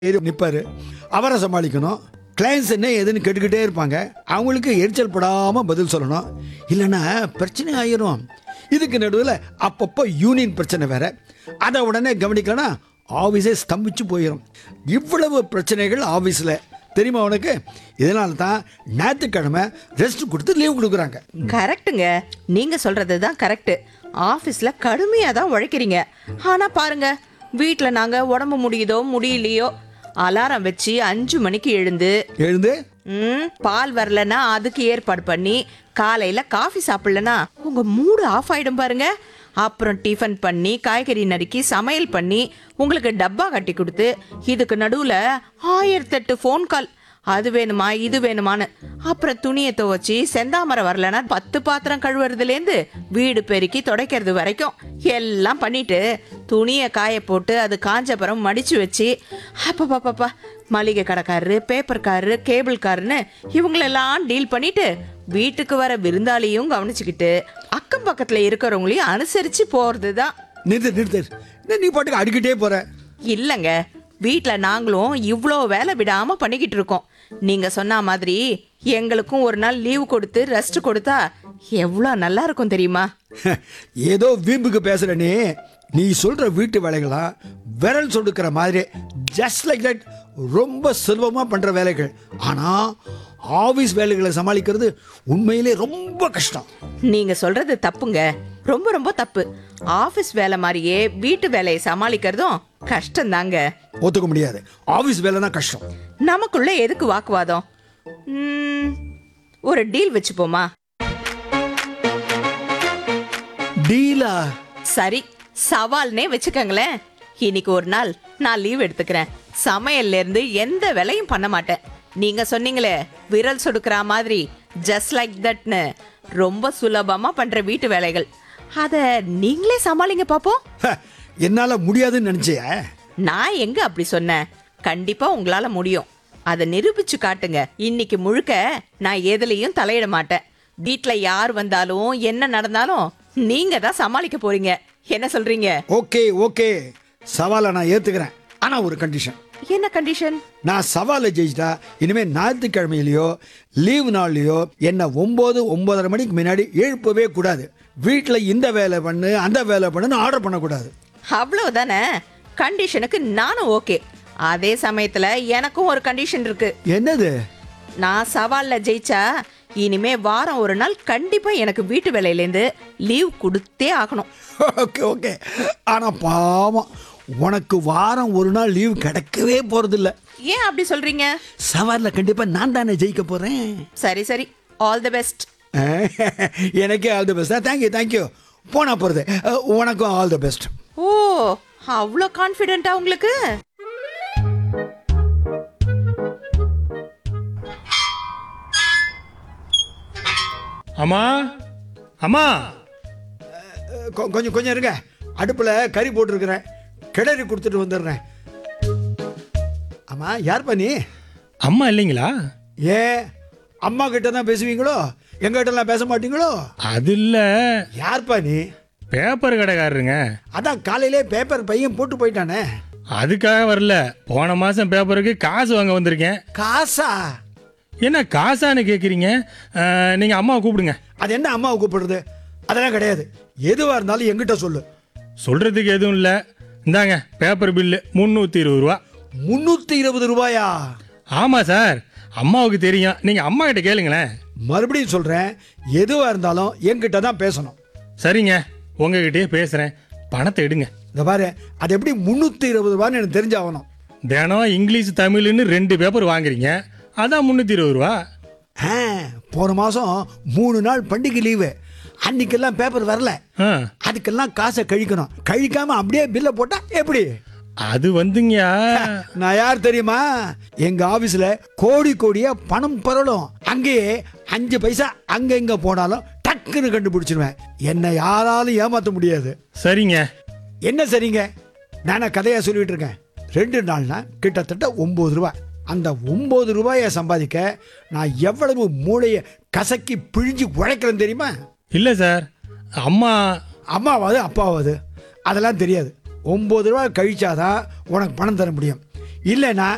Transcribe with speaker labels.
Speaker 1: ஏறி நிற்பாரு அவரை சமாளிக்கணும் கிளைண்ட்ஸ் என்ன ஏதுன்னு கேட்டுக்கிட்டே இருப்பாங்க அவங்களுக்கு எரிச்சல் படாமல் பதில் சொல்லணும் இல்லைன்னா பிரச்சனை ஆயிரும் இதுக்கு நடுவில் அப்பப்போ யூனியன் பிரச்சனை வேற அதை உடனே கவனிக்கலனா ஆஃபீஸே ஸ்தம்பிச்சு போயிடும் இவ்வளவு பிரச்சனைகள் ஆஃபீஸில் தெரியுமா உனக்கு இதனால தான் ஞாயிற்றுக்கிழமை ரெஸ்ட் கொடுத்து லீவ் கொடுக்குறாங்க
Speaker 2: கரெக்ட்டுங்க நீங்க சொல்றது தான் கரெக்ட் ஆபீஸ்ல கடுமையா தான் உழைக்கிறீங்க ஆனா பாருங்க வீட்ல நாங்க உடம்பு முடியுதோ முடியலையோ அலாரம் வச்சு அஞ்சு மணிக்கு எழுந்து
Speaker 1: எழுந்து
Speaker 2: ம் பால் வரலன்னா அதுக்கு ஏற்பாடு பண்ணி காலையில காஃபி சாப்பிடலனா உங்க மூடு ஆஃப் ஆயிடும் பாருங்க அப்புறம் டிஃபன் பண்ணி காய்கறி நறுக்கி சமையல் பண்ணி உங்களுக்கு டப்பா கட்டி கொடுத்து இதுக்கு நடுவுல ஆயிரத்தெட்டு ஃபோன் கால் அது வேணுமா இது வேணுமான்னு அப்புறம் துணியை துவைச்சி செந்தாமரை வரலனா பத்து பாத்திரம் கழுவுறதுலேருந்து வீடு பெருக்கி துடைக்கிறது வரைக்கும் எல்லாம் பண்ணிட்டு துணியை காய போட்டு அது காஞ்சப்புறம் மடிச்சு வச்சு அப்பப்பா மளிகை கடைக்காரரு பேப்பர்காரரு கேபிள்காரருன்னு இவங்களெல்லாம் டீல் பண்ணிட்டு வீட்டுக்கு வர விருந்தாளியும் கவனிச்சுக்கிட்டு அக்கம் பக்கத்துல இருக்கிறவங்களையும் அனுசரிச்சு போறது தான்
Speaker 1: நிறுத்து நிறுத்து என்ன நீ பாட்டுக்கு அடிக்கிட்டே போற
Speaker 2: இல்லைங்க வீட்டில் நாங்களும் இவ்வளோ வேலை விடாம பண்ணிக்கிட்டு இருக்கோம் நீங்க சொன்ன மாதிரி எங்களுக்கும் ஒரு நாள் லீவு கொடுத்து ரெஸ்ட் கொடுத்தா எவ்வளோ நல்லா இருக்கும் தெரியுமா
Speaker 1: ஏதோ வீம்புக்கு பேசுற நீ நீ சொல்ற வீட்டு வேலைகளாம் விரல் சொடுக்கிற மாதிரி ஜஸ்ட் லைக் தட் ரொம்ப சுலபமாக பண்ற வேலைகள் ஆனா ஆபீஸ் வேலைகளை சமாளிக்கிறது உண்மையிலே ரொம்ப கஷ்டம்
Speaker 2: நீங்க சொல்றது தப்புங்க ரொம்ப ரொம்ப தப்பு ஆபீஸ் வேலை மாதிரியே வீட்டு வேலையை சமாளிக்கிறதும் கஷ்டம்தாங்க
Speaker 1: ஒத்துக்க முடியாது ஆபீஸ் வேலை தான் கஷ்டம்
Speaker 2: நமக்குள்ள எதுக்கு வாக்குவாதம் ம், ஒரு டீல் வச்சுப்போமா
Speaker 1: டீலா
Speaker 2: சரி சவால்னே வச்சுக்கோங்களேன் இன்னைக்கு ஒரு நாள் நான் லீவ் எடுத்துக்கிறேன் சமையல்ல இருந்து எந்த வேலையும் பண்ண மாட்டேன் நீங்க சொன்னீங்களே விரல் சொடுக்கிற மாதிரி ஜஸ்ட் லைக் தட்னு ரொம்ப சுலபமா பண்ற வீட்டு வேலைகள் அத நீங்களே சமாளிங்க பாப்போம்
Speaker 1: ஹ, என்னால முடியாதுன்னு நினைச்சிய
Speaker 2: நான் எங்க அப்படி சொன்னேன் கண்டிப்பா உங்களால முடியும் அதை நிரூபிச்சு காட்டுங்க இன்னைக்கு முழுக்க நான் எதுலயும் தலையிட மாட்டேன் வீட்ல யார் வந்தாலும் என்ன நடந்தாலும் நீங்க தான் சமாளிக்க போறீங்க என்ன சொல்றீங்க
Speaker 1: ஓகே ஓகே சவாலை நான் ஏத்துக்கிறேன் ஆனா ஒரு கண்டிஷன்
Speaker 2: என்ன கண்டிஷன்
Speaker 1: நான் சவாலை ஜெயிச்சிட்டா இனிமே ஞாயிற்றுக்கிழமையிலையோ லீவு நாள்லையோ என்னை ஒம்பது ஒன்பதரை மணிக்கு முன்னாடி எழுப்பவே கூடாது வீட்டில் இந்த வேலை பண்ணு அந்த வேலை பண்ணுன்னு ஆர்டர் பண்ணக்கூடாது
Speaker 2: அவ்வளவுதானே கண்டிஷனுக்கு நானும் ஓகே அதே சமயத்துல எனக்கும் ஒரு கண்டிஷன் இருக்கு
Speaker 1: என்னது
Speaker 2: நான் சவால்ல ஜெயிச்சா இனிமே வாரம் ஒரு நாள் கண்டிப்பா எனக்கு வீட்டு வேலையிலேருந்து லீவ் கொடுத்தே ஆகணும்
Speaker 1: ஓகே ஓகே ஆனால் பாவம் உனக்கு வாரம் ஒரு நாள் லீவு கிடைக்கவே போகிறதில்ல
Speaker 2: ஏன் அப்படி சொல்றீங்க
Speaker 1: சவாலில் கண்டிப்பாக நான் தானே ஜெயிக்க போகிறேன்
Speaker 2: சரி சரி ஆல் தி பெஸ்ட்
Speaker 1: எனக்கே all the best thank you thank you போனா போகிறது உனக்கும் ஆல் தி பெஸ்ட்
Speaker 2: ஓ அவ்வளோ கான்ஃபிடென்ட்டா உங்களுக்கு
Speaker 3: அம்மா அம்மா
Speaker 1: கொஞ்சம் கொஞ்சம் இருங்க அடுப்பில் கறி போட்டிருக்கிறேன் கிளறி கொடுத்துட்டு வந்துடுறேன் ஆமாம் யார்ப்பா நீ
Speaker 3: அம்மா இல்லைங்களா
Speaker 1: ஏ அம்மா கிட்ட தான் பேசுவீங்களோ எங்கிட்டலாம் பேச மாட்டீங்களோ
Speaker 3: அது இல்லை
Speaker 1: யார்ப்பா நீ
Speaker 3: பேப்பர் கடைக்காரருங்க
Speaker 1: அதான் காலையிலே பேப்பர் பையன் போட்டு போயிட்டானே
Speaker 3: அதுக்காக வரல போன மாதம் பேப்பருக்கு காசு வாங்க வந்திருக்கேன்
Speaker 1: காசா
Speaker 3: என்ன காசான்னு கேட்குறீங்க நீங்கள் அம்மாவை கூப்பிடுங்க
Speaker 1: அது என்ன அம்மாவை கூப்பிடுறது அதெல்லாம் கிடையாது எதுவாக இருந்தாலும் எங்கிட்ட சொல்லு
Speaker 3: சொல்கிறதுக்கு எதுவும் இல்லை இந்தாங்க பேப்பர் பில்லு முந்நூற்றி இருபது ரூபா
Speaker 1: முந்நூற்றி இருபது ரூபாயா
Speaker 3: ஆமாம் சார் அம்மாவுக்கு தெரியும் நீங்கள் அம்மா கிட்ட கேளுங்களேன்
Speaker 1: மறுபடியும் சொல்கிறேன் எதுவாக இருந்தாலும் என்கிட்ட தான் பேசணும்
Speaker 3: சரிங்க உங்ககிட்டயே பேசுகிறேன் பணத்தை எடுங்க
Speaker 1: இந்த பாரு அது எப்படி முந்நூற்றி இருபது ரூபான்னு எனக்கு தெரிஞ்சாகணும்
Speaker 3: தினம் இங்கிலீஷ் தமிழ்னு ரெண்டு பேப்பர் வாங்குறீங்க அதான் முந்நூற்றி இருபது ரூபா
Speaker 1: ஆ போன மாதம் மூணு நாள் பண்டிகை லீவு அன்னைக்கெல்லாம் பேப்பர் வரல
Speaker 3: ஆ
Speaker 1: அதுக்கெல்லாம் காசை கழிக்கணும் கழிக்காம அப்படியே பில்லை போட்டா எப்படி
Speaker 3: அது வந்துங்கயா
Speaker 1: நான் யார் தெரியுமா எங்க ஆபீஸ்ல கோடி கோடியா பணம் பரலும் அங்கேயே அஞ்சு பைசா அங்க இங்க போனாலும் டக்குன்னு கண்டுபிடிச்சிருவேன் என்னை யாராலும் ஏமாத்த முடியாது
Speaker 3: சரிங்க
Speaker 1: என்ன சரிங்க நானா கதையா சொல்லிட்டு இருக்கேன் ரெண்டு நாள்னா கிட்டத்தட்ட ஒன்பது ரூபாய் அந்த ஒன்பது ரூபாயை சம்பாதிக்க நான் எவ்வளவு மூளையை கசக்கி பிழிஞ்சு உழைக்கிறேன் தெரியுமா
Speaker 3: இல்லை சார் அம்மா
Speaker 1: அம்மாவாது அப்பாவாது அதெல்லாம் தெரியாது ஒம்பது ரூபா கழிச்சாதான் உனக்கு பணம் தர முடியும் இல்லைன்னா